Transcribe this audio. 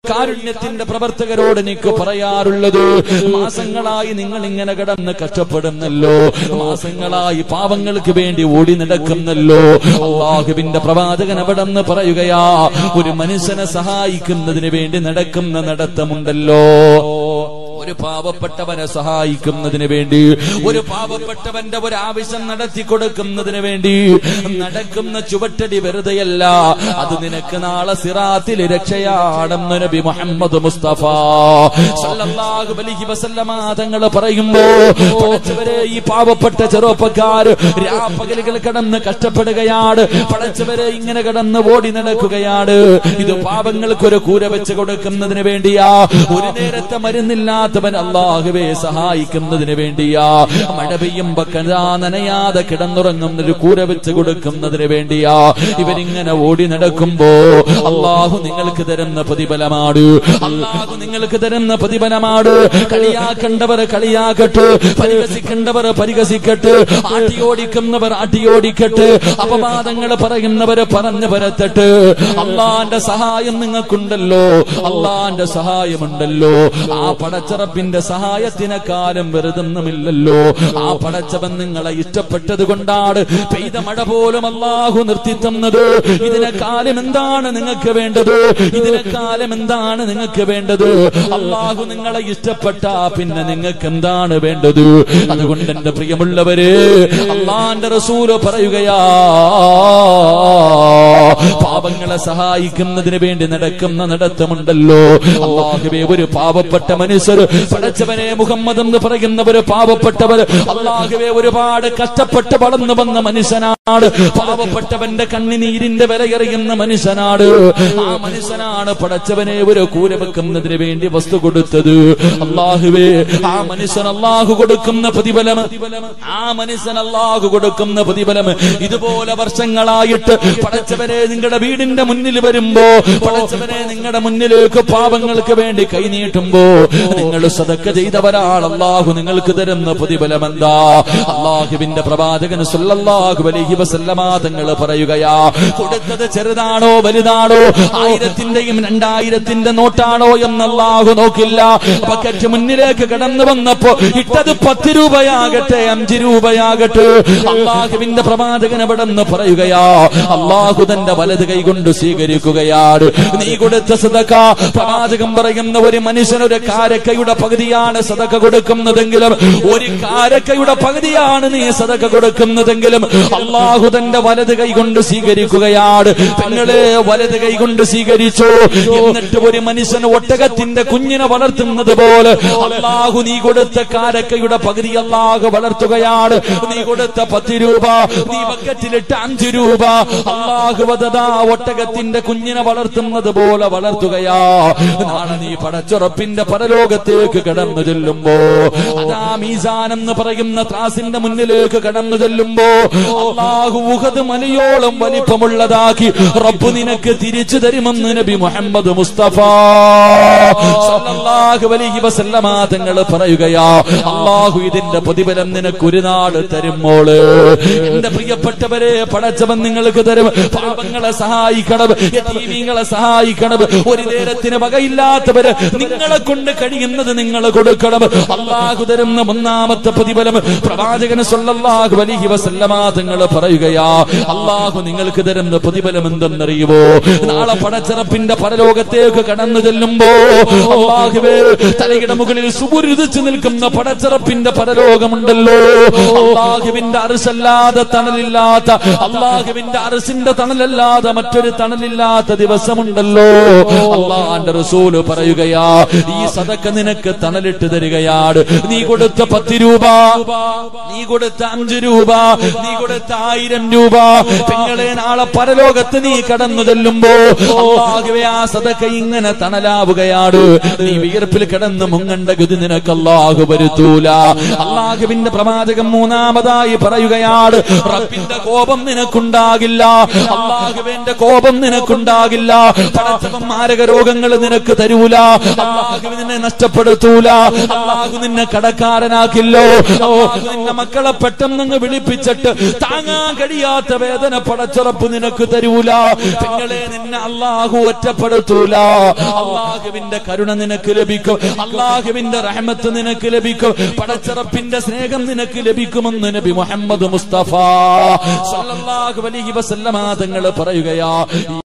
കാരുണ്യത്തിന്റെ പ്രവർത്തകരോട് എനിക്ക് പറയാറുള്ളത് മാസങ്ങളായി നിങ്ങൾ ഇങ്ങനെ കിടന്ന് കഷ്ടപ്പെടുന്നല്ലോ മാസങ്ങളായി പാവങ്ങൾക്ക് വേണ്ടി ഓടി നടക്കുന്നല്ലോ അള്ളാഹുവിന്റെ പ്രവാചകൻ അവിടെ നിന്ന് പറയുകയാ ഒരു മനുഷ്യനെ സഹായിക്കുന്നതിന് വേണ്ടി നടക്കുന്ന നടത്തമുണ്ടല്ലോ ഒരു പാവപ്പെട്ടവനെ സഹായിക്കുന്നതിന് വേണ്ടി ഒരു പാവപ്പെട്ടവന്റെ ഒരു ആവശ്യം നടത്തി കൊടുക്കുന്നതിന് വേണ്ടി നടക്കുന്ന ചുവട്ടടി വെറുതെയല്ല അത് നിനക്ക് നാളെ സിറാത്തിൽ രക്ഷയാണെന്ന് നബി മുഹമ്മദ് മുസ്തഫ സല്ലല്ലാഹു അലൈഹി വസല്ലമ തങ്ങൾ പറയുമ്പോ പടച്ചവരെ ഈ പാവപ്പെട്ട ചെറുപ്പക്കാർ രാപ്പകലുകൾ കടന്ന് കഷ്ടപ്പെടുകയാണ് പടച്ചവരെ ഇങ്ങനെ കടന്ന് ഓടി നടക്കുകയാണ് ഇത് പാവങ്ങൾക്ക് ഒരു കൂര വെച്ച് കൊടുക്കുന്നതിന് വേണ്ടിയാ ഒരു നേരത്തെ മരുന്നില്ലാത്തവൻ അള്ളാഹുവെ സഹായിക്കുന്നതിന് വേണ്ടിയാ മഴ പെയ്യുമ്പോ കഥാ നനയാതെ കിടന്നുറങ്ങുന്ന ഒരു കൂര വെച്ച് കൊടുക്കുന്നതിന് വേണ്ടിയാ ഇവരിങ്ങനെ ഓടി നടക്കുമ്പോ അള്ളാഹു നിങ്ങൾക്ക് തരുന്ന പ്രതിഫലമാണ് അള്ളാഹു നിങ്ങൾക്ക് തരുന്ന പ്രതിഫലമാണ് കളിയാക്കേണ്ടവർ കളിയാക്കട്ടെ പരിഹസിക്കേണ്ടവർ പരിഹസിക്കട്ടെ ആട്ടിയോടിക്കുന്നവർ ആട്ടിയോടിക്കട്ടെ അപവാദങ്ങൾ പറയുന്നവർ പറഞ്ഞു പരത്തട്ട് അള്ളാന്റെ സഹായം നിങ്ങൾക്കുണ്ടല്ലോ അള്ളാന്റെ സഹായമുണ്ടല്ലോ ആ പടച്ചറപ്പിന്റെ സഹായത്തിനെക്കാലം വെറുതൊന്നുമില്ലല്ലോ ആ പടച്ചവൻ നിങ്ങളെ ഇഷ്ടപ്പെട്ടത് കൊണ്ടാണ് പെയ്ത മഴ പോലും അള്ളാഹു നിർത്തി തന്നത് ഇതിനെക്കാലം എന്താണ് നിങ്ങൾക്ക് വേണ്ടത് ഇതിനെക്കാലം എന്താണ് നിങ്ങൾക്ക് വേണ്ടത് അള്ളാഹു നിങ്ങളെ ഇഷ്ടപ്പെട്ട പിന്നെ നിങ്ങൾക്ക് എന്താണ് വേണ്ടത് അതുകൊണ്ട് എന്റെ പ്രിയമുള്ളവര് അള്ളാന്റെ റസൂല് പറയുകയാ പാപങ്ങളെ സഹായിക്കുന്നതിന് വേണ്ടി നടക്കുന്ന നടത്തമുണ്ടല്ലോ അള്ളാഹുവെ ഒരു പാവപ്പെട്ട മനുഷ്യർ പടച്ചവനെ മുഹമ്മദ് എന്ന് പറയുന്ന ഒരു പാവപ്പെട്ടവർ അള്ളാഹുവെ ഒരുപാട് കഷ്ടപ്പെട്ട് വളർന്നു വന്ന മനുഷ്യനാണ് പാവപ്പെട്ടവന്റെ കണ്ണിനീരിന്റെ വിലയറിയുന്ന മനുഷ്യനാണ് ആ മനുഷ്യനാണ് പടച്ചവനെ ഒരു കൂര വെക്കുന്നതിന് വേണ്ടി വസ്തു കൊടുത്തത് അള്ളാഹുവേ ആ മനുഷ്യൻ അള്ളാഹു കൊടുക്കുന്ന പ്രതിഫലം ആ മനുഷ്യൻ അള്ളാഹു കൊടുക്കുന്ന പ്രതിഫലം ഇതുപോലെ വർഷങ്ങളായിട്ട് പടച്ചവനെ നിങ്ങളുടെ വീടിന്റെ മുന്നിൽ വരുമ്പോ പടച്ചവനെ നിങ്ങളുടെ മുന്നിലേക്ക് പാപങ്ങൾക്ക് വേണ്ടി കൈനീട്ടുമ്പോ നിങ്ങൾ സതക്ക ചെയ്തവരാൾ അള്ളാഹു നിങ്ങൾക്ക് തരുന്ന പ്രതിഫലം എന്താ അള്ളാഹുവിന്റെ പ്രവാചകൻ സുല്ലല്ലാഹു അലൈഹി വസല്ലമ തങ്ങൾ പറയുകയാ കൊടുത്തത് ചെറുതാണോ വലുതാണോ ആയിരത്തിന്റെയും രണ്ടായിരത്തിന്റെ നോട്ടാണോ എന്ന് അള്ളാഹു നോക്കില്ല ബക്കറ്റ് മുന്നിലേക്ക് കടന്നു വന്നപ്പോ ഇട്ടത് പത്ത് രൂപയാകട്ടെ അഞ്ച് രൂപയാകട്ടെ അള്ളാഹുവിന്റെ പ്രവാചകൻ അവിടെ നിന്ന് പറയുകയാ അള്ളാഹു തന്റെ വലത് കൈ കൊണ്ട് സ്വീകരിക്കുകയാണ് നീ കൊടുത്ത സദക്ക പ്രവാചകം പറയുന്ന ഒരു മനുഷ്യൻ ഒരു കാരക്കയുടെ പകുതിയാണ് സദക്ക കൊടുക്കുന്നതെങ്കിലും ഒരു കാരക്കയുടെ പകുതിയാണ് നീ സദക്ക കൊടുക്കുന്നതെങ്കിലും അള്ളാഹു തന്റെ വലത് കൈ കൊണ്ട് സ്വീകരിക്കുകയാണ് പെങ്ങളെ വലത് കൈ കൊണ്ട് സ്വീകരിച്ചു എന്നിട്ട് ഒരു മനുഷ്യൻ ഒട്ടകത്തിന്റെ കുഞ്ഞിനെ വളർത്തുന്നത് പോലെ അള്ളാഹു നീ കൊടുത്ത കാരക്കയുടെ പകുതി അള്ളാഹു വളർത്തുകയാണ് നീ കൊടുത്ത പത്ത് രൂപ നീ ബക്കറ്റിലിട്ട് അഞ്ച് രൂപ അള്ളാഹു വധതാ ഒട്ടകത്തിന്റെ കുഞ്ഞിനെ വളർത്തുന്നത് പോലെ വളർത്തുകയാ നാളെ നീ പടച്ചുറപ്പിന്റെ പരലോകത്തേക്ക് കടന്നു ചെല്ലുമ്പോ അതാ മീസാൻ എന്ന് പറയുന്ന ത്രാസിന്റെ മുന്നിലേക്ക് കടന്നു ചെല്ലുമ്പോ അള്ളാഹു ഉഹദ് മലയോളം വലിപ്പമുള്ളതാക്കി റബ്ബ് നിനക്ക് തിരിച്ചു തരുമെന്ന് നബി മുഹമ്മദ് മുസ്തഫ സല്ലല്ലാഹു അലൈഹി വസല്ലമ തങ്ങൾ പറയുകയാ അള്ളാഹു ഇതിന്റെ പ്രതിഫലം നിനക്ക് ഒരു നാട് തരുമോള് എന്റെ പ്രിയപ്പെട്ടവരെ പടച്ചവൻ നിങ്ങൾക്ക് തരും പാപങ്ങളെ സഹായിക്കണം യതീമീങ്ങളെ സഹായിക്കണം ഒരു നേരത്തിന് വകയില്ലാത്തവര് നിങ്ങളെ കൊണ്ട് കഴിയുന്നത് നിങ്ങൾ കൊടുക്കണം അള്ളാഹു തരുന്ന ഒന്നാമത്തെ പ്രതിഫലം പ്രവാചകന് സല്ലല്ലാഹു അലൈഹി വസല്ലമ തങ്ങൾ പറയുകയാ അള്ളാഹു നിങ്ങൾക്ക് തരുന്ന പ്രതിഫലം എന്തെന്നറിയുമോ നാളെ പടച്ചിറപ്പിന്റെ പരലോകത്തേക്ക് കടന്നു ചെല്ലുമ്പോ അള്ളാഹുവേ തലയുടെ മുകളിൽ സുപുരുതിച്ചു നിൽക്കുന്ന പടച്ചിറപ്പിന്റെ പരലോകമുണ്ടല്ലോ അള്ളാഹുവിന്റെ അറുസല്ലാതെ തണലില്ലാത്ത അള്ളാഹുവിന്റെ അറസിന്റെ തണലല്ലാതെ മറ്റൊരു തണലില്ലാത്ത ദിവസമുണ്ടല്ലോ അള്ളാന്റെ റസൂല് പറയുകയാ ഈ സദക്ക നിനക്ക് തണലിട്ട് തരികയാണ് നീ കൊടുത്ത പത്ത് രൂപ നീ കൊടുത്ത അഞ്ച് രൂപ നീ കൊടുത്ത ആയിരം രൂപ പെങ്ങളെ നാളെ പരലോകത്ത് നീ കടന്നു ചെല്ലുമ്പോ അള്ളാഹുവേ ആ സദക്ക ഇങ്ങനെ തണലാവുകയാണ് നീ വിയർപ്പിൽ കിടന്ന് മുങ്ങണ്ട ഗതി നിനക്ക് അള്ളാഹു വരുത്തൂല അള്ളാഹുവിന്റെ പ്രവാചകം മൂന്നാമതായി പറയുകയാണ് റബ്ബിന്റെ കോപം നിനക്കുണ്ടാകില്ല അള്ളാഹുവിന്റെ കോപം നിനക്കുണ്ടാകില്ല പടച്ചവൻ മാരക രോഗങ്ങൾ നിനക്ക് തരൂല അള്ളാഹുവിനെ നഷ്ടപ്പെടും ഒറ്റപ്പെടുത്തൂല അള്ളാഹു നിന്നെ കടക്കാരനാക്കില്ലോ അള്ളാഹു നിന്നെ മക്കളെ പെട്ടെന്ന് വിളിപ്പിച്ചിട്ട് താങ്ങാൻ കഴിയാത്ത വേദന പടച്ചുറപ്പ് നിനക്ക് തരൂല പെങ്ങളെ നിന്നെ അള്ളാഹു ഒറ്റപ്പെടുത്തൂല അള്ളാഹുവിന്റെ കരുണ നിനക്ക് ലഭിക്കും അള്ളാഹുവിന്റെ റഹ്മത്ത് നിനക്ക് ലഭിക്കും പടച്ചിറപ്പിന്റെ സ്നേഹം നിനക്ക് ലഭിക്കുമെന്ന് നബി മുഹമ്മദ് മുസ്തഫ സല്ലല്ലാഹു അലൈഹി വസല്ലമ തങ്ങൾ പറയുകയാ